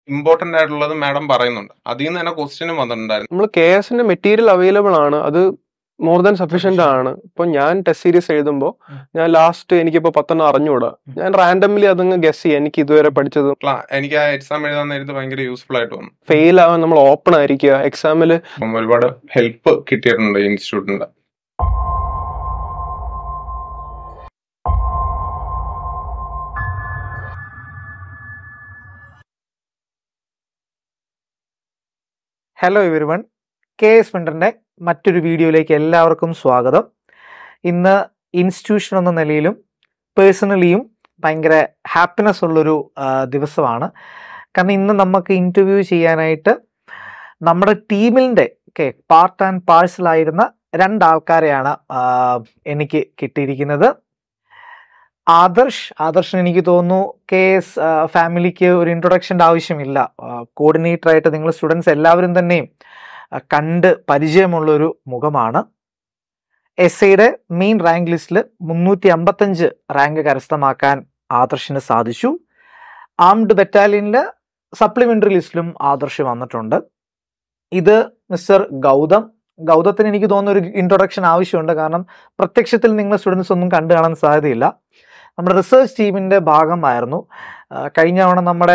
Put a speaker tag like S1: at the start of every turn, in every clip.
S1: Important ആയിട്ടുള്ളത് madam പറയുന്നുണ്ട് അതിൽ നിന്ന് തന്നെ ക്വസ്റ്റ്യനും വന്നിട്ടുണ്ടായിരുന്നു
S2: നമ്മൾ കെ എസിന്റെ മെറ്റീരിയൽ അവൈലബിൾ ആണ് അത് മോർ ദാൻ സഫീഷ്യന്റ് ആണ് ഇപ്പൊ ഞാൻ ടെസ്റ്റ് സീരീസ് എഴുതുമ്പോൾ ഞാൻ ലാസ്റ്റ് എനിക്കിപ്പോ പത്തെണ്ണം അറിഞ്ഞുകൂടാ ഞാൻ റാൻഡംലി അതങ്ങ് ഗസ് ചെയ്യാം എനിക്ക് ഇതുവരെ പഠിച്ചത്
S1: ക്ലാ- എനിക്ക് ആ എക്സാം എഴുതാൻ നേരത്ത് ഭയങ്കര യൂസ്ഫുൾ ആയിട്ട് തോന്നുന്നു
S2: ഫെയിൽ ആവാൻ നമ്മൾ ഓപ്പൺ ആയിരിക്കുക എക്സാമിൽ
S1: അപ്പം ഒരുപാട് ഹെൽപ്പ് കിട്ടിയിട്ടുണ്ട് ഇൻസ്റ്റിറ്റ്യൂട്ടിന്റെ
S3: ഹലോ എവരിവൺ കെ എസ് വെണ്ടറിൻ്റെ മറ്റൊരു വീഡിയോയിലേക്ക് എല്ലാവർക്കും സ്വാഗതം ഇന്ന് ഇൻസ്റ്റിറ്റ്യൂഷൻ എന്ന നിലയിലും പേഴ്സണലിയും ഭയങ്കര ഹാപ്പിനെസ് ഉള്ളൊരു ആ, ദിവസമാണ് കാരണം ഇന്ന് നമുക്ക് ഇൻ്റർവ്യൂ ചെയ്യാനായിട്ട് നമ്മുടെ ടീമിൻ്റെ ഒക്കെ പാർട്ട് ആൻഡ് പാഴ്സലായിരുന്ന രണ്ടാൾക്കാരെയാണ് ആ, എനിക്ക് കിട്ടിയിരിക്കുന്നത് ആദർശ് ആദർശിന് എനിക്ക് തോന്നുന്നു കെ എസ് ഫാമിലിക്ക് ഒരു ഇൻട്രൊഡക്ഷൻ്റെ ആവശ്യമില്ല കോർഡിനേറ്റർ ആയിട്ട് നിങ്ങൾ സ്റ്റുഡൻസ് എല്ലാവരും തന്നെയും ആ, കണ്ട് പരിചയമുള്ളൊരു മുഖമാണ് എസ് ഐയുടെ മെയിൻ റാങ്ക് ലിസ്റ്റിൽ മുന്നൂറ്റി അമ്പത്തഞ്ച് റാങ്ക് കരസ്ഥമാക്കാൻ ആദർശിന് സാധിച്ചു ആംഡ് ബറ്റാലിയനിൽ സപ്ലിമെന്ററി ലിസ്റ്റിലും ആദർശ് വന്നിട്ടുണ്ട് ഇത് മിസ്റ്റർ ഗൗതം ഗൗതത്തിന് എനിക്ക് തോന്നുന്ന ഒരു ഇൻട്രൊഡക്ഷൻ ആവശ്യമുണ്ട് കാരണം പ്രത്യക്ഷത്തിൽ നിങ്ങൾ സ്റ്റുഡൻസ് ഒന്നും കണ്ടു കാണാൻ സാധ്യതയില്ല നമ്മുടെ റിസർച്ച് ടീമിൻ്റെ ഭാഗമായിരുന്നു ആ, കഴിഞ്ഞ തവണ നമ്മുടെ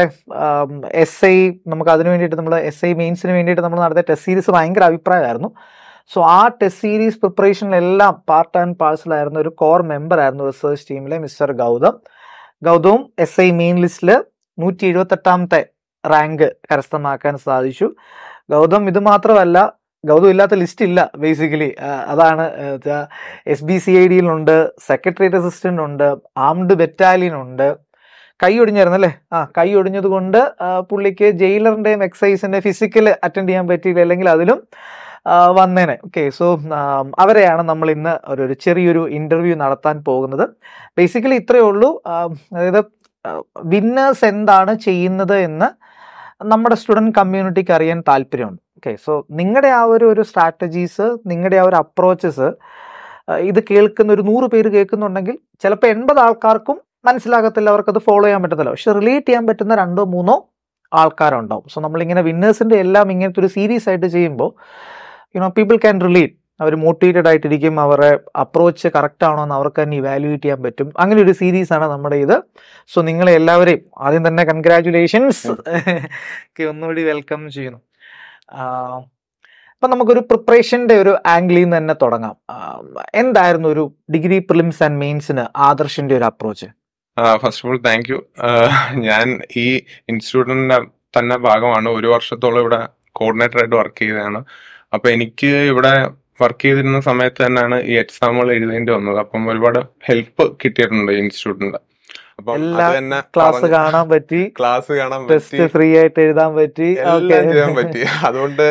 S3: എസ് ഐ നമുക്ക് അതിന് വേണ്ടിയിട്ട് നമ്മൾ എസ് ഐ മെയിൻസിന് വേണ്ടിയിട്ട് നമ്മൾ നടത്തിയ ടെസ്റ്റ് സീരീസ് ഭയങ്കര അഭിപ്രായമായിരുന്നു സോ ആ ടെസ്റ്റ് സീരീസ് പ്രിപ്പറേഷനിലെല്ലാം പാർട്ട് ആൻഡ് പാഴ്സലായിരുന്ന ഒരു കോർ മെമ്പർ ആയിരുന്നു റിസർച്ച് ടീമിലെ മിസ്റ്റർ ഗൗതം ഗൗതവും എസ് ഐ മെയിൻ ലിസ്റ്റിൽ നൂറ്റി എഴുപത്തെട്ടാമത്തെ റാങ്ക് കരസ്ഥമാക്കാൻ സാധിച്ചു ഗൗതം ഇത് മാത്രമല്ല ഗൗതം ഇല്ലാത്ത ലിസ്റ്റ് ഇല്ല ബേസിക്കലി അതാണ് എസ് ബി സി ഐ ഡിയിലുണ്ട് സെക്രട്ടേറിയറ്റ് അസിസ്റ്റന്റ് ഉണ്ട് ആംഡ് ബറ്റാലിയൻ ഉണ്ട് കൈ ഒടിഞ്ഞായിരുന്നു അല്ലേ ആ കൈ ഒടിഞ്ഞത് കൊണ്ട് ആ, പുള്ളിക്ക് ജയിലറിന്റെയും എക്സൈസിന്റെ ഫിസിക്കൽ അറ്റൻഡ് ചെയ്യാൻ പറ്റിയില്ല അല്ലെങ്കിൽ അതിലും ആ, വന്നേനെ ഓക്കെ സോ അവരെയാണ് നമ്മൾ ഇന്ന് ഒരു ഒരു ചെറിയൊരു ഇന്റർവ്യൂ നടത്താൻ പോകുന്നത് ബേസിക്കലി ഇത്രയേ ഉള്ളൂ ആ, അതായത് വിന്നേഴ്സ് എന്താണ് ചെയ്യുന്നത് എന്ന് നമ്മുടെ സ്റ്റുഡൻറ് കമ്മ്യൂണിറ്റിക്ക് അറിയാൻ താല്പര്യമുണ്ട് ഓക്കെ സോ നിങ്ങളുടെ ആ ഒരു ഒരു സ്ട്രാറ്റജീസ് നിങ്ങളുടെ ആ ഒരു അപ്രോച്ചസ് ഇത് കേൾക്കുന്ന ഒരു നൂറ് പേര് കേൾക്കുന്നുണ്ടെങ്കിൽ ചിലപ്പോൾ എൺപത് ആൾക്കാർക്കും മനസ്സിലാകത്തില്ല അവർക്കത് ഫോളോ ചെയ്യാൻ പറ്റത്തില്ല പക്ഷെ റിലേറ്റ് ചെയ്യാൻ പറ്റുന്ന രണ്ടോ മൂന്നോ ആൾക്കാരുണ്ടാവും സോ നമ്മളിങ്ങനെ വിന്നേഴ്സിൻ്റെ എല്ലാം ഇങ്ങനത്തെ ഒരു സീരീസ് ആയിട്ട് ചെയ്യുമ്പോൾ യുനോ പീപ്പിൾ ക്യാൻ റിലേറ്റ് അവർ മോട്ടിവേറ്റഡ് ആയിട്ടിരിക്കും അവരുടെ അപ്രോച്ച് കറക്റ്റ് ആണോ എന്ന് അവർക്ക് തന്നെ ഇവാലുവേറ്റ് ചെയ്യാൻ പറ്റും അങ്ങനെ ഒരു സീരീസ് ആണ് നമ്മുടെ ഇത് സോ നിങ്ങളെ എല്ലാവരെയും ആദ്യം തന്നെ കൺഗ്രാറ്റുലേഷൻസ് ഒന്നുകൂടി വെൽക്കം ചെയ്യുന്നു ആഹ് അപ്പൊ നമുക്കൊരു പ്രിപ്പറേഷന്റെ ഒരു ആംഗിളിൽ നിന്ന് തന്നെ തുടങ്ങാം ആഹ് എന്തായിരുന്നു ഒരു ഡിഗ്രി പ്രിലിംസ് ആൻഡ് മെയിൻസിന് ആദർശിന്റെ ഒരു approach
S1: first of all thank you ഞാൻ ഈ ഇൻസ്റ്റിറ്റ്യൂട്ടിന്റെ തന്നെ ഭാഗമാണ് ഒരു വർഷത്തോളം ഇവിടെ കോർഡിനേറ്റർ ആയിട്ട് വർക്ക് ചെയ്തതാണ് അപ്പൊ എനിക്ക് ഇവിടെ വർക്ക് ചെയ്തിരുന്ന സമയത്ത് തന്നെയാണ് ഈ എക്സാമുകൾ എഴുതേണ്ടി വന്നത് അപ്പം ഒരുപാട് ഹെൽപ്പ് കിട്ടിയിട്ടുണ്ട് ഇൻസ്റ്റിറ്റ്യൂട്ടിന്റെ അപ്പം
S3: എല്ലാ
S1: അത് തന്നെ
S3: ക്ലാസ് കാണാൻ പറ്റി
S1: ക്ലാസ് കാണാൻ പറ്റി
S3: ടെസ്റ്റ് ഫ്രീ ആയിട്ട് എഴുതാൻ പറ്റി
S1: എല്ലാം ചെയ്യാൻ പറ്റി അതുകൊണ്ട്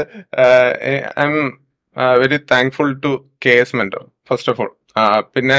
S1: I'm very thankful to K S mentor first of all പിന്നെ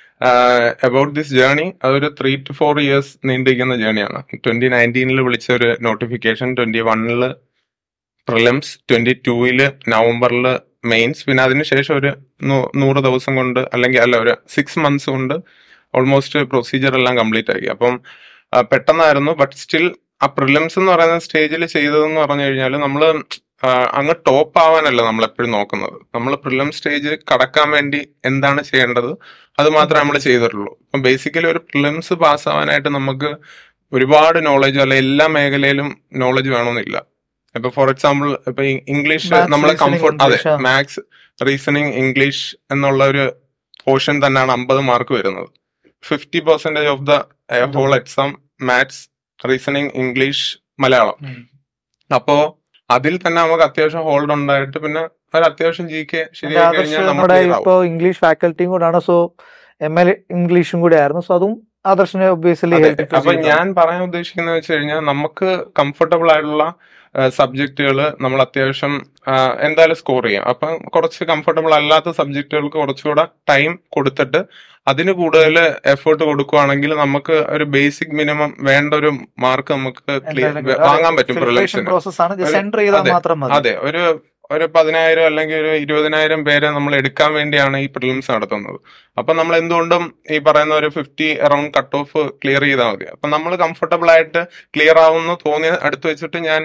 S1: അബൌട്ട് ദിസ് ജേർണി അതൊരു ത്രീ ടു ഫോർ ഇയേഴ്സ് നീണ്ടിരിക്കുന്ന ജേർണിയാണ് ട്വന്റി നയൻറ്റീനിൽ വിളിച്ച ഒരു നോട്ടിഫിക്കേഷൻ ട്വന്റി വണ്ണില് പ്രിലിംസ് ട്വന്റി ടൂവില് നവംബറിൽ മെയിൻസ് പിന്നെ അതിനുശേഷം ഒരു നൂ- നൂറ് ദിവസം കൊണ്ട് അല്ലെങ്കിൽ അല്ല ഒരു സിക്സ് മന്ത്സ് കൊണ്ട് ഓൾമോസ്റ്റ് പ്രൊസീജിയർ എല്ലാം കംപ്ലീറ്റ് ആക്കി അപ്പം ആ, പെട്ടെന്നായിരുന്നു ബട്ട് സ്റ്റിൽ ആ പ്രിലിംസ് എന്ന് പറയുന്ന സ്റ്റേജിൽ ചെയ്തതെന്ന് പറഞ്ഞു കഴിഞ്ഞാൽ നമ്മൾ അങ്ങ് ടോപ്പ് ആവാനല്ല നമ്മൾ എപ്പോഴും നോക്കുന്നത് നമ്മൾ പ്രിലിം സ്റ്റേജ് കടക്കാൻ വേണ്ടി എന്താണ് ചെയ്യേണ്ടത് അത് മാത്രമേ നമ്മൾ ചെയ്തിട്ടുള്ളൂ അപ്പം ബേസിക്കലി ഒരു പ്രിലിംസ് പാസ് ആവാനായിട്ട് നമുക്ക് ഒരുപാട് നോളജ് അല്ല എല്ലാ മേഖലയിലും നോളജ് വേണമെന്നില്ല ഇപ്പൊ ഫോർ എക്സാമ്പിൾ ഇപ്പൊ ഇംഗ്ലീഷ്
S3: Maths,
S1: നമ്മളെ
S3: reasoning,
S1: കംഫർട്ട് അതെ
S3: English, ആ.
S1: മാത്സ് റീസണിങ് ഇംഗ്ലീഷ് എന്നുള്ള ഒരു പോർഷൻ തന്നെയാണ് അമ്പത് മാർക്ക് വരുന്നത് fifty percentage of the whole exam maths reasoning English Malayalam അപ്പോ അതിൽ തന്നെ നമുക്ക് അത്യാവശ്യം ഹോൾഡ് ഉണ്ടായിട്ട് പിന്നെ ഒരു അത്യാവശ്യം ജി കെ ശരിയായി
S3: ആദർശ്
S1: കഴിഞ്ഞാൽ നമ്മൾ
S3: നമ്മുടെ
S1: clear ആവും.
S3: ഇപ്പോ ഇംഗ്ലീഷ് ഫാക്കൽറ്റിയും കൂടാണ് സോ എം എൽ ഇംഗ്ലീഷും കൂടെ ആയിരുന്നു സോ അതും ആദർശിനെ ഒബ്വിയസ്ലി
S1: അതെ, അപ്പൊ ഞാൻ പറയാൻ ഉദ്ദേശിക്കുന്നത് വെച്ച് കഴിഞ്ഞാൽ നമുക്ക് കംഫർട്ടബിൾ ആയിട്ടുള്ള സബ്ജക്റ്റുകൾ നമ്മൾ അത്യാവശ്യം ആ, എന്തായാലും സ്കോർ ചെയ്യാം അപ്പൊ കുറച്ച് കംഫർട്ടബിൾ അല്ലാത്ത സബ്ജക്റ്റുകൾക്ക് കുറച്ചുകൂടെ ടൈം കൊടുത്തിട്ട് അതിന് കൂടുതൽ എഫേർട്ട് കൊടുക്കുവാണെങ്കിൽ നമുക്ക് ഒരു ബേസിക് മിനിമം വേണ്ട ഒരു മാർക്ക് നമുക്ക് ക്ലിയർ വാങ്ങാൻ പറ്റും പ്രിലിംസിന്
S3: പ്രോസസ് ആണ്
S1: ഒരു-
S3: സെന്റർ ചെയ്താൽ
S1: അതെ,
S3: മാത്രം മതി
S1: അതെ ഒരു ഒരു പതിനായിരം അല്ലെങ്കിൽ ഒരു ഇരുപതിനായിരം പേരെ നമ്മൾ എടുക്കാൻ വേണ്ടിയാണ് ഈ പ്രിലിംസ് നടത്തുന്നത് അപ്പൊ നമ്മൾ എന്തുകൊണ്ടും ഈ പറയുന്ന ഒരു fifty around cut off clear ചെയ്താൽ മതി അപ്പൊ നമ്മൾ കംഫർട്ടബിൾ ആയിട്ട് ക്ലിയർ ആവുമെന്ന് തോന്നിയ അടുത്ത് വെച്ചിട്ട് ഞാൻ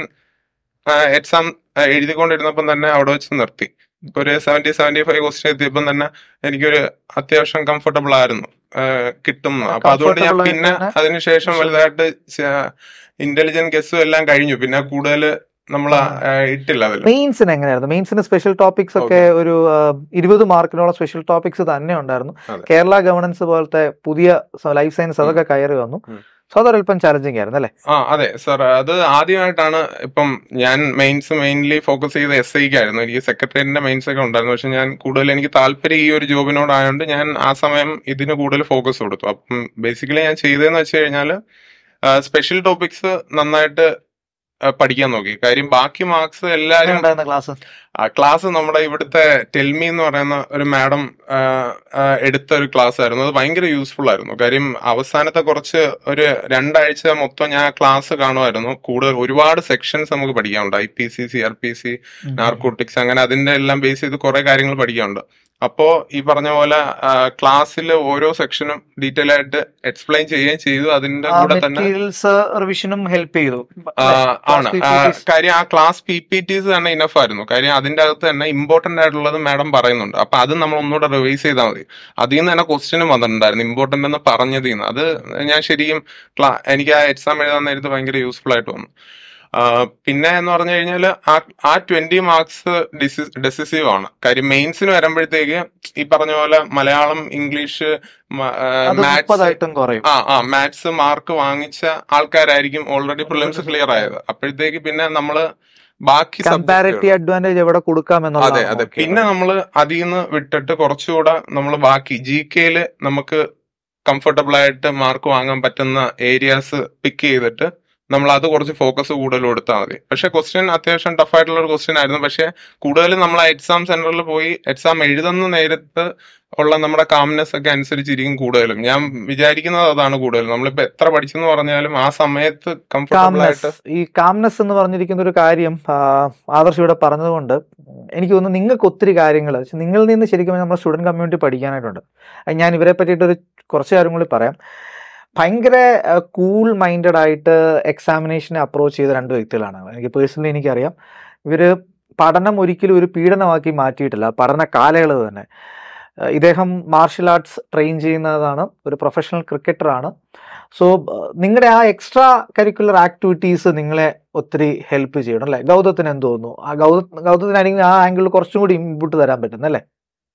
S1: എക്സാം എഴുതിക്കൊണ്ടിരുന്നപ്പം തന്നെ അവിടെ വെച്ച് നിർത്തി ഇപ്പൊ ഒരു സെവന്റി സെവന്റി ഫൈവ് ക്വസ്റ്റ്യൻ എത്തിയപ്പം തന്നെ എനിക്കൊരു അത്യാവശ്യം കംഫർട്ടബിൾ ആയിരുന്നു ആ, കിട്ടും എന്ന്. അപ്പൊ അതുകൊണ്ട് ഞാൻ
S3: Comfortable
S1: പിന്നെ
S3: ആയിട്ട്
S1: അതിനുശേഷം വലുതായിട്ട് ഇന്റലിജന്റ് ഗസ്സും എല്ലാം കഴിഞ്ഞു പിന്നെ കൂടുതൽ നമ്മൾ ഇട്ടില്ല അതിൽ
S3: മെയിൻസിന് എങ്ങനെയായിരുന്നു മെയിൻസിന് സ്പെഷ്യൽ ടോപ്പിക്സ് ഒക്കെ ഒരു ആ, ഇരുപത് മാർക്കിനോളം സ്പെഷ്യൽ ടോപ്പിക്സ് തന്നെ ഉണ്ടായിരുന്നു
S1: അതെ.
S3: കേരള ഗവർണൻസ് പോലത്തെ പുതിയ ലൈഫ് സയൻസ് അതൊക്കെ കയറി വന്നു
S1: ഉം.
S3: സോ അതൊരല്പം ചാലഞ്ചിങ് ആയിരുന്നു അല്ലേ
S1: ആ അതെ സർ അത് ആദ്യമായിട്ടാണ് ഇപ്പം ഞാൻ മെയിൻസ് മെയിൻലി ഫോക്കസ് ചെയ്ത എസ് ഐക്കായിരുന്നു എനിക്ക് സെക്രട്ടേറിയറ്റിന്റെ മെയിൻസ് ഒക്കെ ഉണ്ടായിരുന്നു പക്ഷെ ഞാൻ കൂടുതൽ എനിക്ക് താല്പര്യം ഈ ഒരു ജോബിനോടായതുകൊണ്ട് ഞാൻ ആ സമയം ഇതിന് കൂടുതൽ ഫോക്കസ് കൊടുത്തു അപ്പം ബേസിക്കലി ഞാൻ ചെയ്തതെന്ന് വെച്ച് കഴിഞ്ഞാൽ സ്പെഷ്യൽ ടോപ്പിക്സ് നന്നായിട്ട് ആ, പഠിക്കാൻ നോക്കി കാര്യം ബാക്കി മാർക്സ് എല്ലാരും
S3: ഉണ്ടായിരുന്ന ക്ലാസ്
S1: ആ ക്ലാസ് നമ്മുടെ ഇവിടുത്തെ ടെൽമി എന്ന് പറയുന്ന ഒരു മാഡം എടുത്ത ഒരു ക്ലാസ് ആയിരുന്നു അത് ഭയങ്കര യൂസ്ഫുൾ ആയിരുന്നു കാര്യം അവസാനത്തെ കുറച്ച് ഒരു രണ്ടാഴ്ച മൊത്തം ഞാൻ ക്ലാസ് കാണുമായിരുന്നു കൂടുതൽ ഒരുപാട് സെക്ഷൻസ് നമുക്ക് പഠിക്കാനുണ്ട് I P C C R P C narcotics അങ്ങനെ അതിന്റെ എല്ലാം ബേസ് ചെയ്ത് കുറെ കാര്യങ്ങൾ പഠിക്കാനുണ്ട് അപ്പോ ഈ പറഞ്ഞ പോലെ ക്ലാസ്സിൽ ഓരോ സെക്ഷനും ഡീറ്റെയിൽ ആയിട്ട് എക്സ്പ്ലെയിൻ ചെയ്യുകയും ചെയ്തു അതിന്റെ കൂടെ തന്നെ
S3: മെറ്റീരിയൽസ് റിവിഷനും ഹെൽപ്പ് ചെയ്തു
S1: ആ, ആണ് ആ, കാര്യം ആ ക്ലാസ് പി പി ടീസ് തന്നെ ഇനഫ് ആയിരുന്നു കാര്യം അതിന്റെ അകത്ത് തന്നെ ഇമ്പോർട്ടന്റ് ആയിട്ടുള്ളത് മാഡം പറയുന്നുണ്ട് അപ്പൊ അത് നമ്മൾ ഒന്നുകൂടെ റിവൈസ് ചെയ്താൽ മതി അതിൽ നിന്ന് തന്നെ ക്വസ്റ്റ്യനും വന്നിട്ടുണ്ടായിരുന്നു ഇമ്പോർട്ടന്റ് എന്ന് പറഞ്ഞതിൽ നിന്ന് അത് ഞാൻ ശരിക്കും ക്ലാ- എനിക്ക് ആ എക്സാം എഴുതാൻ നേരത്ത് ഭയങ്കര യൂസ്ഫുൾ ആയിട്ട് വന്നു ആ, പിന്നെ എന്ന് പറഞ്ഞു കഴിഞ്ഞാൽ ആ ആ ട്വന്റി മാർക്സ് ഡെസിസീവ് ആണ് കാര്യം മെയിൻസിന് വരുമ്പോഴത്തേക്ക് ഈ പറഞ്ഞ പോലെ മലയാളം ഇംഗ്ലീഷ്
S3: അത്
S1: മാത്സ്
S3: മുപ്പതായിട്ടും കുറയും
S1: ആ ആ മാത്സ് മാർക്ക് വാങ്ങിച്ച ആൾക്കാരായിരിക്കും ഓൾറെഡി പ്രിലിംസ് ക്ലിയർ ആയത് അപ്പോഴത്തേക്ക് പിന്നെ നമ്മള് ബാക്കി subject
S3: കമ്പാരിറ്റീവ് അഡ്വാൻറ്റേജ് എവിടെ കൊടുക്കാം
S1: അതെ
S3: എന്നുള്ളത്
S1: അതെ പിന്നെ നമ്മൾ അതിൽ നിന്ന് വിട്ടിട്ട് കുറച്ചുകൂടെ നമ്മൾ ബാക്കി ജി കെയില് നമുക്ക് കംഫർട്ടബിൾ ആയിട്ട് മാർക്ക് വാങ്ങാൻ പറ്റുന്ന ഏരിയാസ് പിക്ക് ചെയ്തിട്ട് നമ്മൾ അത് കുറച്ച് ഫോക്കസ് കൂടുതൽ കൊടുത്താൽ മതി പക്ഷെ ക്വസ്റ്റ്യൻ അത്യാവശ്യം ടഫ് ആയിട്ടുള്ള ഒരു ക്വസ്റ്റ്യൻ ആയിരുന്നു പക്ഷെ കൂടുതലും നമ്മൾ എക്സാം സെന്ററിൽ പോയി എക്സാം എഴുതുന്ന നേരത്ത് ഉള്ള നമ്മുടെ കാംനെസ് ഒക്കെ അനുസരിച്ചിരിക്കും കൂടുതലും ഞാൻ വിചാരിക്കുന്നത് അതാണ് കൂടുതലും നമ്മളിപ്പോ എത്ര പഠിച്ചെന്ന് പറഞ്ഞാലും ആ സമയത്ത് കംഫർട്ടബിൾ ആയിട്ട്
S3: കാംനെസ് ഈ കാംനെസ് എന്ന് പറഞ്ഞിരിക്കുന്ന ഒരു കാര്യം ആ, ആദർശ് ഇവിടെ പറഞ്ഞതുകൊണ്ട് എനിക്ക് തോന്നുന്നു നിങ്ങൾക്ക് ഒത്തിരി കാര്യങ്ങൾ നിങ്ങളിൽ നിന്ന് ശരിക്കും നമ്മുടെ സ്റ്റുഡൻറ് കമ്മ്യൂണിറ്റി പഠിക്കാനായിട്ടുണ്ട് അത് ഞാൻ ഇവരെ പറ്റിയിട്ട് ഒരു കുറച്ച് കാര്യം കൂടി പറയാം ഭയങ്കര കൂൾ മൈൻഡഡ് ആയിട്ട് എക്സാമിനേഷനെ അപ്രോച്ച് ചെയ്ത രണ്ട് വ്യക്തികളാണ് എനിക്ക് പേഴ്സണലി എനിക്കറിയാം ഇവർ പഠനം ഒരിക്കലും ഒരു പീഡനമാക്കി മാറ്റിയിട്ടില്ല പഠന കാലയളവ് തന്നെ ഏഹ് ഇദ്ദേഹം മാർഷൽ ആർട്സ് ട്രെയിൻ ചെയ്യുന്നതാണ് ഒരു പ്രൊഫഷണൽ ക്രിക്കറ്ററാണ് സോ നിങ്ങളുടെ ആ എക്സ്ട്രാ കരിക്കുലർ ആക്ടിവിറ്റീസ് നിങ്ങളെ ഒത്തിരി ഹെൽപ്പ് ചെയ്യണം അല്ലേ ഗൗതത്തിന് എന്ത് തോന്നുന്നു ആ ഗൗത ഗൗതത്തിനാണെങ്കിൽ ആ ആംഗിളിൽ കുറച്ചും കൂടി ഇൻപുട്ട് തരാൻ പറ്റും അല്ലേ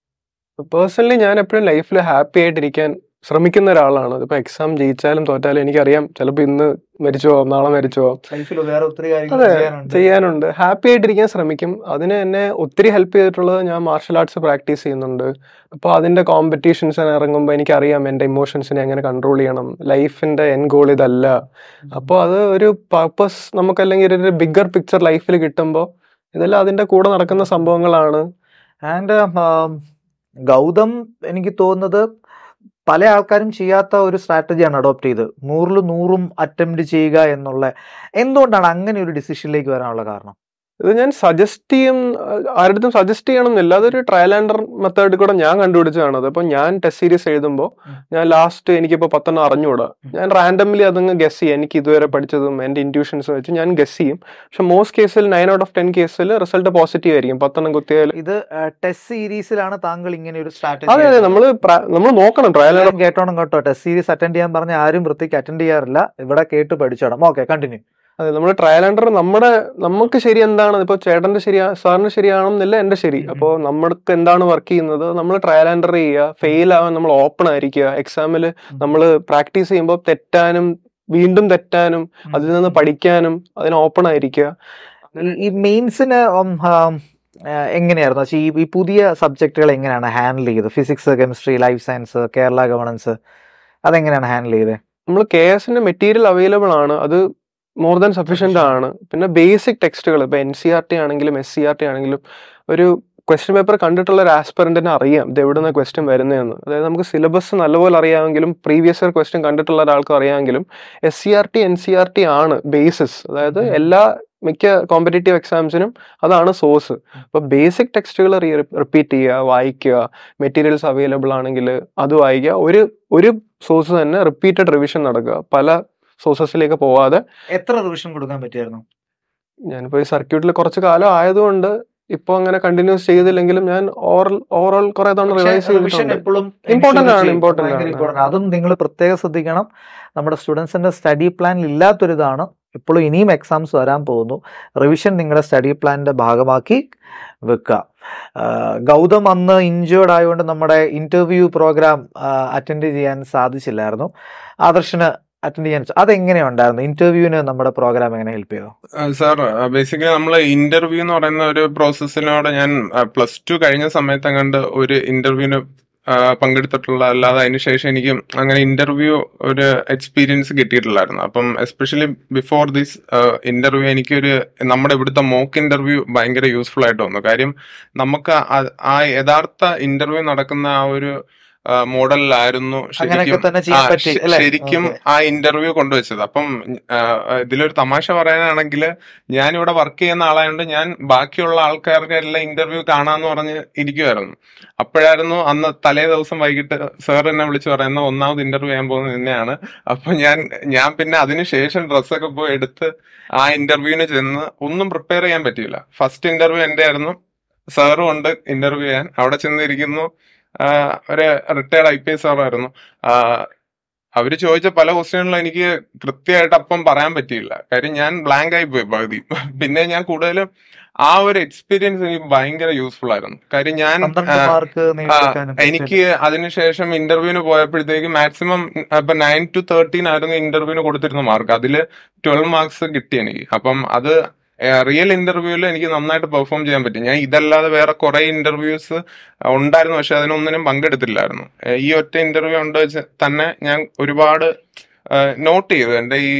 S2: പേഴ്സണലി ഞാൻ എപ്പോഴും ലൈഫിൽ ഹാപ്പി ആയിട്ടിരിക്കാൻ ശ്രമിക്കുന്ന ഒരാളാണ് ഇപ്പൊ എക്സാം ജയിച്ചാലും തോറ്റാലും എനിക്കറിയാം ചിലപ്പോൾ ഇന്ന് മരിച്ചു പോവാം നാളെ മരിച്ചു പോവാം
S3: ലൈഫിൽ വേറെ ഒത്തിരി
S2: അതെ ചെയ്യാനുണ്ട് ഹാപ്പി ആയിട്ടിരിക്കാൻ ശ്രമിക്കും അതിന് എന്നെ ഒത്തിരി ഹെൽപ്പ് ചെയ്തിട്ടുള്ളത് ഞാൻ മാർഷൽ ആർട്സ് പ്രാക്ടീസ് ചെയ്യുന്നുണ്ട് അപ്പോൾ അതിന്റെ കോമ്പറ്റീഷൻസിന് ഇറങ്ങുമ്പോൾ എനിക്കറിയാം എൻ്റെ ഇമോഷൻസിനെ എങ്ങനെ കൺട്രോൾ ചെയ്യണം ലൈഫിന്റെ എൻ ഗോൾ ഇതല്ല അപ്പോൾ അത് ഒരു പർപ്പസ് നമുക്ക് അല്ലെങ്കിൽ ഒരു ബിഗർ പിക്ചർ ലൈഫിൽ കിട്ടുമ്പോൾ ഇതെല്ലാം അതിന്റെ കൂടെ നടക്കുന്ന സംഭവങ്ങളാണ്
S3: ആൻഡ് ഗൗതം എനിക്ക് തോന്നുന്നത് പല ആൾക്കാരും ചെയ്യാത്ത ഒരു സ്ട്രാറ്റജിയാണ് അഡോപ്റ്റ് ചെയ്ത് നൂറിൽ നൂറും അറ്റംപ്റ്റ് ചെയ്യുക എന്നുള്ള എന്തുകൊണ്ടാണ് അങ്ങനെ ഒരു ഡിസിഷനിലേക്ക് വരാനുള്ള കാരണം
S2: ഇത് ഞാൻ സജസ്റ്റ് ചെയ്യും ആരുടെ സജസ്റ്റ് ചെയ്യണമെന്നില്ല അതൊരു ട്രയൽ ആൻഡർ മെത്തേഡിൽ കൂടെ ഞാൻ കണ്ടുപിടിച്ചതാണ് അത് അപ്പോൾ ഞാൻ ടെസ്റ്റ് സീരീസ് എഴുതുമ്പോൾ
S3: ഉം.
S2: ഞാൻ ലാസ്റ്റ് എനിക്കിപ്പോൾ പത്തെണ്ണം അറിഞ്ഞുകൂടാ
S3: ഉം.
S2: ഞാൻ റാൻഡംലി അതങ്ങ് ഗസ് ചെയ്യും എനിക്ക് ഇതുവരെ പഠിച്ചതും എൻ്റെ ഇൻറ്റ്യൂഷൻസും വെച്ച് ഞാൻ ഗസ് ചെയ്യും പക്ഷെ മോസ്റ്റ് കേസിൽ നയൻ ഔട്ട് ഓഫ് ടെൻ കേസിൽ റിസൾട്ട് പോസിറ്റീവ് ആയിരിക്കും പത്തെണ്ണം കുത്തിയാൽ
S3: ഇത് ടെസ്റ്റ് സീരീസിലാണ് താങ്കൾ ഇങ്ങനെ ഒരു
S2: അതെ അതെ
S3: സ്ട്രാറ്റജി
S2: നമ്മൾ നമ്മൾ നോക്കണം ട്രയൽ ആൻഡർ
S3: കേട്ടോണം കേട്ടോ ടെസ്റ്റ് സീരീസ് അറ്റൻഡ് ചെയ്യാൻ പറഞ്ഞ ആരും വൃത്തിക്ക് അറ്റൻഡ് ചെയ്യാറില്ല ഇവിടെ കേട്ട് പഠിച്ചോണം ഓക്കെ കണ്ടിന്യൂ
S2: അതെ നമ്മൾ ട്രയൽ ആൻഡർ നമ്മുടെ നമുക്ക് ശരി എന്താണ് ഇപ്പൊ ചേട്ടന്റെ ശരിയാ സാറിന് ശരിയാണെന്നില്ല എന്റെ ശരി
S3: ഉം.
S2: അപ്പോൾ നമ്മൾക്ക് എന്താണ് വർക്ക് ചെയ്യുന്നത് നമ്മൾ ട്രയൽ ആൻഡർ ചെയ്യുക ഫെയിൽ ആവാൻ നമ്മൾ ഓപ്പൺ ആയിരിക്കുക എക്സാമിൽ നമ്മൾ പ്രാക്ടീസ് ചെയ്യുമ്പോൾ തെറ്റാനും വീണ്ടും തെറ്റാനും അതിൽ നിന്ന് പഠിക്കാനും അതിന് ഓപ്പൺ ആയിരിക്കുക
S3: ഈ- ഈ മെയിൻസിന് എങ്ങനെയായിരുന്നു പക്ഷേ ഈ ഈ പുതിയ സബ്ജക്റ്റുകൾ എങ്ങനെയാണ് ഹാൻഡിൽ ചെയ്തത് physics chemistry life science Kerala governance അതെങ്ങനെയാണ് ഹാൻഡിൽ ചെയ്തത്
S2: നമ്മൾ കെ എസിന്റെ മെറ്റീരിയൽ അവൈലബിൾ ആണ് അത് മോർ ദാൻ സഫീഷ്യന്റ് ആണ് പിന്നെ ബേസിക് ടെക്സ്റ്റുകൾ ഇപ്പൊ എൻ സി ആർ ടി ആണെങ്കിലും എസ് സി ആർ ടി ആണെങ്കിലും ഒരു ക്വസ്റ്റ്യൻ പേപ്പർ കണ്ടിട്ടുള്ള ഒരു ആസ്പിറന്റിന് അറിയാം ഇത് എവിടെ നിന്ന് ക്വസ്റ്റ്യൻ വരുന്നതെന്ന് അതായത് നമുക്ക് സിലബസ് നല്ലപോലെ അറിയാമെങ്കിലും പ്രീവിയസ് ഇയർ ക്വസ്റ്റ്യൻ കണ്ടിട്ടുള്ള ഒരാൾക്ക് അറിയാമെങ്കിലും S C R T N C R T ആണ് ബേസിസ് അതായത്
S3: ഉം.
S2: എല്ലാ മിക്ക കോമ്പറ്റേറ്റീവ് എക്സാംസിനും അതാണ് സോഴ്സ് അപ്പോൾ ബേസിക് ടെക്സ്റ്റുകൾ റിപ്പീറ്റ് ചെയ്യുക വായിക്കുക മെറ്റീരിയൽസ് അവൈലബിൾ ആണെങ്കിൽ അത് വായിക്കുക ഒരു ഒരു സോഴ്സ് തന്നെ റിപ്പീറ്റഡ് റിവിഷൻ നടക്കുക പല സോഴ്സസിലേക്ക് പോവാതെ
S3: എത്ര റിവിഷൻ കൊടുക്കാൻ പറ്റിയായിരുന്നു
S2: ഞാനിപ്പോൾ ഈ സർക്യൂട്ടിൽ കുറച്ച് കാലം ആയതുകൊണ്ട് ഇപ്പോൾ അങ്ങനെ കണ്ടിന്യൂസ് ചെയ്തില്ലെങ്കിലും ഞാൻ ഓവറോൾ ഓവറോൾ കുറെ തവണ റിവൈസ്
S3: റിവിഷൻ
S2: ചെയ്തിട്ടുണ്ട്
S3: എപ്പോഴും
S2: Important
S3: ensure
S2: ആണ്,
S3: ചെയ്യും.
S2: important
S3: ഭയങ്കര
S2: ആണ്.
S3: important ആണ്. അതും നിങ്ങൾ പ്രത്യേകം ശ്രദ്ധിക്കണം നമ്മുടെ സ്റ്റുഡൻസിന്റെ സ്റ്റഡി പ്ലാനിൽ ഇല്ലാത്തൊരിതാണ് ഇപ്പോഴും ഇനിയും എക്സാംസ് വരാൻ പോകുന്നു റിവിഷൻ നിങ്ങളുടെ സ്റ്റഡി പ്ലാനിന്റെ ഭാഗമാക്കി വെക്കുക ആ, ഗൗതം അന്ന് ഇഞ്ചേർഡ് ആയതുകൊണ്ട് നമ്മുടെ ഇന്റർവ്യൂ പ്രോഗ്രാം അറ്റൻഡ് ചെയ്യാൻ സാധിച്ചില്ലായിരുന്നു ആദർശന് അറ്റൻഡ് ചെയ്യാൻ അതെങ്ങനെയുണ്ടായിരുന്നു ഇന്റർവ്യൂവിന് നമ്മുടെ പ്രോഗ്രാം എങ്ങനെ ഹെൽപ്പ് ചെയ്തു
S1: സാർ ബേസിക്കലി നമ്മൾ ഇന്റർവ്യൂ എന്ന് പറയുന്ന ഒരു പ്രോസസ്സിനോട് ഞാൻ പ്ലസ് ടു കഴിഞ്ഞ സമയത്ത് അങ്ങണ്ട് ഒരു ഇന്റർവ്യൂവിന് പങ്കെടുത്തിട്ടുള്ള അല്ലാതെ അതിന് ശേഷം എനിക്ക് അങ്ങനെ ഇന്റർവ്യൂ ഒരു എക്സ്പീരിയൻസ് കിട്ടിയിട്ടില്ലായിരുന്നു അപ്പം എസ്പെഷ്യലി ബിഫോർ ദിസ് ഇന്റർവ്യൂ എനിക്കൊരു നമ്മുടെ ഇവിടുത്തെ മോക്ക് ഇന്റർവ്യൂ ഭയങ്കര യൂസ്ഫുൾ ആയിട്ട് തോന്നുന്നു കാര്യം നമുക്ക് ആ- ആ യഥാർത്ഥ ഇന്റർവ്യൂ നടക്കുന്ന ആ ഒരു മോഡലിലായിരുന്നു
S3: അങ്ങനെയൊക്കെ
S1: ശരിക്കും
S3: തന്നെ ചെയ്യാൻ
S1: ആ,
S3: പറ്റി
S1: ശ-
S3: അല്ലേ
S1: ശരിക്കും
S3: Okay.
S1: ആ ഇന്റർവ്യൂ കൊണ്ടുവച്ചത് അപ്പം ആ, ഇതിലൊരു തമാശ പറയാനാണെങ്കിൽ ഞാൻ ഇവിടെ വർക്ക് ചെയ്യുന്ന ആളായതുകൊണ്ട് ഞാൻ ബാക്കിയുള്ള ആൾക്കാർക്ക് എല്ലാം ഇന്റർവ്യൂ കാണാന്ന് പറഞ്ഞ് ഇരിക്കുമായിരുന്നു അപ്പോഴായിരുന്നു അന്ന് തലേ ദിവസം വൈകിട്ട് സാർ എന്നെ വിളിച്ച് പറയുന്ന ഒന്നാമത് ഇന്റർവ്യൂ ചെയ്യാൻ പോകുന്നത് നിന്നെയാണ് അപ്പൊ ഞാൻ ഞാൻ പിന്നെ അതിനുശേഷം ഡ്രസ്സൊക്കെ പോയി എടുത്ത് ആ ഇന്റർവ്യൂവിന് ചെന്ന് ഒന്നും പ്രിപ്പയർ ചെയ്യാൻ പറ്റിയില്ല ഫസ്റ്റ് ഇന്റർവ്യൂ എന്റെ ആയിരുന്നു സാറും ഉണ്ട് ഇന്റർവ്യൂ ചെയ്യാൻ അവിടെ ചെന്നിരിക്കുന്നു ആ, ഒരു റിട്ടയർഡ് ഐ പി എസ് സാറായിരുന്നു ആ, അവര് ചോദിച്ച പല ക്വസ്റ്റ്യനുകളും എനിക്ക് കൃത്യമായിട്ട് അപ്പം പറയാൻ പറ്റിയില്ല കാര്യം ഞാൻ ബ്ലാങ്ക് ആയി പോയി പകുതി പിന്നെ ഞാൻ കൂടുതലും ആ ഒരു എക്സ്പീരിയൻസ് എനിക്ക് ഭയങ്കര യൂസ്ഫുൾ ആയിരുന്നു കാര്യം ഞാൻ
S3: പന്ത്രണ്ട്
S1: ആ,
S3: മാർക്ക് നേടിയെടുക്കാനും
S1: എനിക്ക് അതിനുശേഷം ഇന്റർവ്യൂവിന് പോയപ്പോഴത്തേക്ക് മാക്സിമം ഇപ്പൊ നയൻ ടു തേർട്ടീൻ ആയിരുന്നു ഇന്റർവ്യൂവിന് കൊടുത്തിരുന്ന മാർക്ക് അതില് ട്വൽവ് മാർക്സ് കിട്ടി എനിക്ക് അപ്പം അത് റിയൽ ഇന്റർവ്യൂവിൽ എനിക്ക് നന്നായിട്ട് പെർഫോം ചെയ്യാൻ പറ്റി ഞാൻ ഇതല്ലാതെ വേറെ കുറെ ഇന്റർവ്യൂസ് ഉണ്ടായിരുന്നു പക്ഷെ അതിനൊന്നിനും പങ്കെടുത്തില്ലായിരുന്നു ഏഹ് ഈ ഒറ്റ ഇന്റർവ്യൂ ഉണ്ട് വെച്ച് തന്നെ ഞാൻ ഒരുപാട് നോട്ട് ചെയ്തു എന്റെ ഈ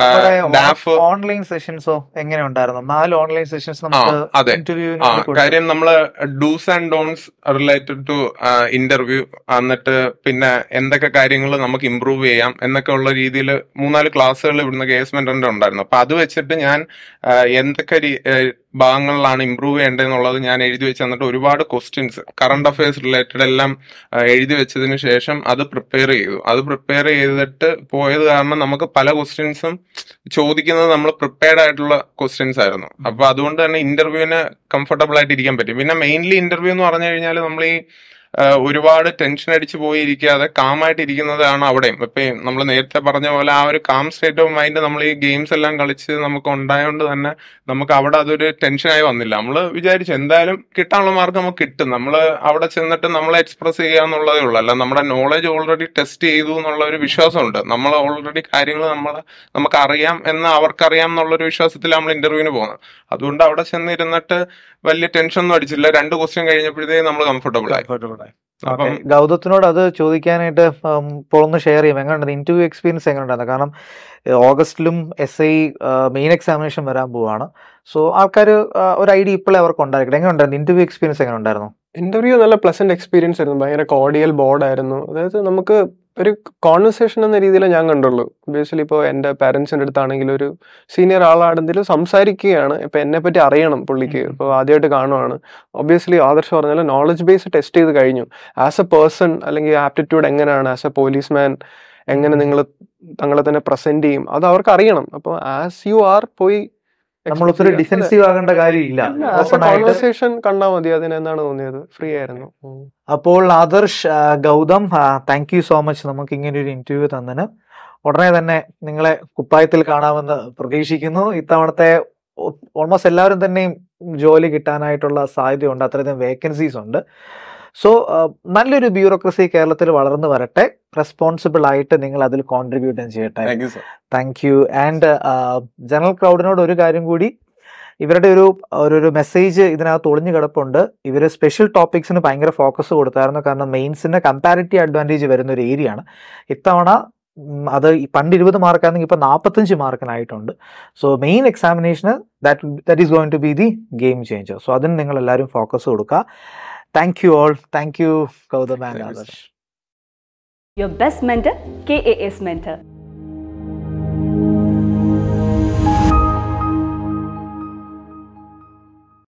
S1: ഡാഫ്
S3: ഓൺലൈൻ സെഷൻസോ എങ്ങനെ ഉണ്ടായിരുന്നു നാല് ഓൺലൈൻ സെഷൻസ്
S1: ആ
S3: നമുക്ക്
S1: അതെ ആ
S3: ഇന്റർവ്യൂ
S1: കാര്യം നമ്മള് dos and don'ts related to interview എന്നിട്ട് പിന്നെ എന്തൊക്കെ കാര്യങ്ങൾ നമുക്ക് ഇമ്പ്രൂവ് ചെയ്യാം എന്നൊക്കെ ഉള്ള രീതിയിൽ മൂന്നാല് ക്ലാസ്സുകൾ ഇവിടുന്ന് കേസ് മെന്ററിന്റെ ഉണ്ടായിരുന്നു അപ്പൊ അത് വെച്ചിട്ട് ഞാൻ ആ, എന്തൊക്കെ രീ- ഏ, ഭാഗങ്ങളിലാണ് ഇമ്പ്രൂവ് ചെയ്യേണ്ടതെന്നുള്ളത് ഞാൻ എഴുതി വെച്ച് തന്നിട്ട് ഒരുപാട് ക്വസ്റ്റ്യൻസ് കറണ്ട് അഫയേഴ്സ് റിലേറ്റഡ് എല്ലാം ആ, എഴുതി വെച്ചതിന് ശേഷം അത് പ്രിപ്പയർ ചെയ്തു അത് പ്രിപ്പയർ ചെയ്തിട്ട് പോയത് കാരണം നമുക്ക് പല ക്വസ്റ്റ്യൻസും ചോദിക്കുന്നത് നമ്മൾ പ്രിപ്പയർഡ് ആയിട്ടുള്ള ക്വസ്റ്റ്യൻസ് ആയിരുന്നു അപ്പൊ അതുകൊണ്ട് തന്നെ ഇന്റർവ്യൂവിന് കംഫർട്ടബിൾ ആയിട്ട് ഇരിക്കാൻ പറ്റും പിന്നെ മെയിൻലി ഇന്റർവ്യൂ എന്ന് പറഞ്ഞു കഴിഞ്ഞാൽ നമ്മൾ ഈ ആ, ഒരുപാട് ടെൻഷൻ അടിച്ച് പോയിരിക്കാതെ കാമായിട്ട് ഇരിക്കുന്നതാണ് അവിടെയും ഇപ്പൊ നമ്മൾ നേരത്തെ പറഞ്ഞ പോലെ ആ ഒരു കാം സ്റ്റേറ്റ് ഓഫ് മൈൻഡ് നമ്മൾ ഈ ഗെയിംസ് എല്ലാം കളിച്ച് നമുക്ക് ഉണ്ടായതുകൊണ്ട് തന്നെ നമുക്ക് അവിടെ അതൊരു ടെൻഷനായി വന്നില്ല നമ്മൾ വിചാരിച്ചു എന്തായാലും കിട്ടാനുള്ള മാർക്ക് നമുക്ക് കിട്ടും നമ്മൾ അവിടെ ചെന്നിട്ട് നമ്മളെ എക്സ്പ്രസ് ചെയ്യുക എന്നുള്ളതേ ഉള്ളൂ അല്ല നമ്മുടെ നോളജ് ഓൾറെഡി ടെസ്റ്റ് ചെയ്തു എന്നുള്ള ഒരു വിശ്വാസമുണ്ട് നമ്മൾ ഓൾറെഡി കാര്യങ്ങൾ നമ്മൾ നമുക്ക് അറിയാം എന്ന് അവർക്കറിയാം എന്നുള്ളൊരു വിശ്വാസത്തിൽ നമ്മൾ ഇന്റർവ്യൂവിന് പോകുന്നത് അതുകൊണ്ട് അവിടെ ചെന്നിരുന്നിട്ട് വലിയ ടെൻഷൻ ഒന്നും അടിച്ചില്ല രണ്ട് ക്വസ്റ്റ്യൻ കഴിഞ്ഞപ്പോഴത്തേക്ക് നമ്മൾ കംഫർട്ടബിൾ ആയി അപ്പം
S3: ഗൗതത്തിനോട് അത് ചോദിക്കാനായിട്ട് ഉം, ഇപ്പോൾ ഒന്ന് ഷെയർ ചെയ്യും എങ്ങനെയുണ്ട് ഇന്റർവ്യൂ എക്സ്പീരിയൻസ് എങ്ങനെയുണ്ടായിരുന്നു കാരണം ഏഹ്, ഓഗസ്റ്റിലും എസ് ഐ മെയിൻ എക്സാമിനേഷൻ വരാൻ പോവാണ് സോ ആൾക്കാർ ഒരു ഐഡിയ ഇപ്പോഴേ അവർക്ക് ഉണ്ടായിരിക്കട്ടെ എങ്ങനെയുണ്ടായിരുന്നു ഇന്റർവ്യൂ എക്സ്പീരിയൻസ് എങ്ങനെ ഉണ്ടായിരുന്നു
S2: ഇന്റർവ്യൂ നല്ല പ്ലസന്റ് എക്സ്പീരിയൻസ് ആയിരുന്നു ഭയങ്കര കോഡിയൽ ബോർഡായിരുന്നു അതായത് നമുക്ക് ഒരു കോൺവെർസേഷൻ എന്ന രീതിയിൽ ഞാൻ കണ്ടുള്ളൂ ബേസിലി ഇപ്പോൾ എൻ്റെ പാരൻസിൻ്റെ അടുത്താണെങ്കിൽ ഒരു സീനിയർ ആളാണെങ്കിലും സംസാരിക്കുകയാണ് ഇപ്പം എന്നെ പറ്റി അറിയണം പുള്ളിക്ക് ഇപ്പോൾ ആദ്യമായിട്ട് കാണുവാണ് ഒബ്വിയസ്ലി ആദർശ് പറഞ്ഞാൽ നോളജ് ബേസ് ടെസ്റ്റ് ചെയ്ത് കഴിഞ്ഞു ആസ് എ പേഴ്സൺ അല്ലെങ്കിൽ ആപ്റ്റിറ്റ്യൂഡ് എങ്ങനെയാണ് ആസ് എ പോലീസ്മാൻ എങ്ങനെ നിങ്ങൾ തങ്ങളെ തന്നെ പ്രസന്റ് ചെയ്യും അത് അവർക്ക് അറിയണം അപ്പോൾ ആസ് യു ആർ പോയി
S3: നമ്മളൊത്തിരി ഡിഫെൻസീവ് ആകേണ്ട കാര്യമില്ല ഓപ്പൺ ആയിട്ട്
S2: കോൺവെർസേഷൻ കണ്ടാൽ മതി അതിന് എന്താണ് തോന്നിയത് ഫ്രീ ആയിരുന്നു ഉം.
S3: അപ്പോൾ ആദർശ് ആ, Gautham thank you so much നമുക്ക് ഇങ്ങനെ ഒരു ഇന്റർവ്യൂ തന്നതിന് ഉടനെ തന്നെ നിങ്ങളെ കുപ്പായത്തിൽ കാണാമെന്ന് പ്രതീക്ഷിക്കുന്നു ഇത്തവണത്തെ ഓൾമോസ്റ്റ് എല്ലാവരും തന്നെയും ജോലി കിട്ടാനായിട്ടുള്ള സാധ്യതയുണ്ട് അത്രയധികം വേക്കൻസീസ് ഉണ്ട് സോ നല്ലൊരു ബ്യൂറോക്രസി കേരളത്തിൽ വളർന്നു വരട്ടെ റെസ്പോൺസിബിൾ ആയിട്ട് നിങ്ങൾ അതിൽ കോൺട്രിബ്യൂട്ട് ചെയ്യട്ടെ
S1: thank you sir
S3: thank you and general ക്രൗഡിനോട് ഒരു കാര്യം കൂടി ഇവരുടെ ഒരു ഒരു ഒരു മെസ്സേജ് ഇതിനകത്ത് ഒളിഞ്ഞു കിടപ്പുണ്ട് ഇവർ സ്പെഷ്യൽ ടോപ്പിക്സിന് ഭയങ്കര ഫോക്കസ് കൊടുത്തായിരുന്നു കാരണം മെയിൻസിന്റെ കമ്പാരിറ്റീവ് അഡ്വാൻറ്റേജ് വരുന്ന ഒരു ഏരിയ ആണ് ഇത്തവണ ഉം, അത് ഈ പണ്ട് ഇരുപത് മാർക്കാണെങ്കിൽ ഇപ്പൊ നാൽപ്പത്തഞ്ച് മാർക്കിനായിട്ടുണ്ട് സോ മെയിൻ എക്സാമിനേഷന് that that is going to be the game changer so അതിന് നിങ്ങൾ എല്ലാവരും ഫോക്കസ് കൊടുക്കുക thank you all thank you Gautham and
S1: Thank you, sir.
S3: Adarsh
S4: Your best mentor, KAS Mentor.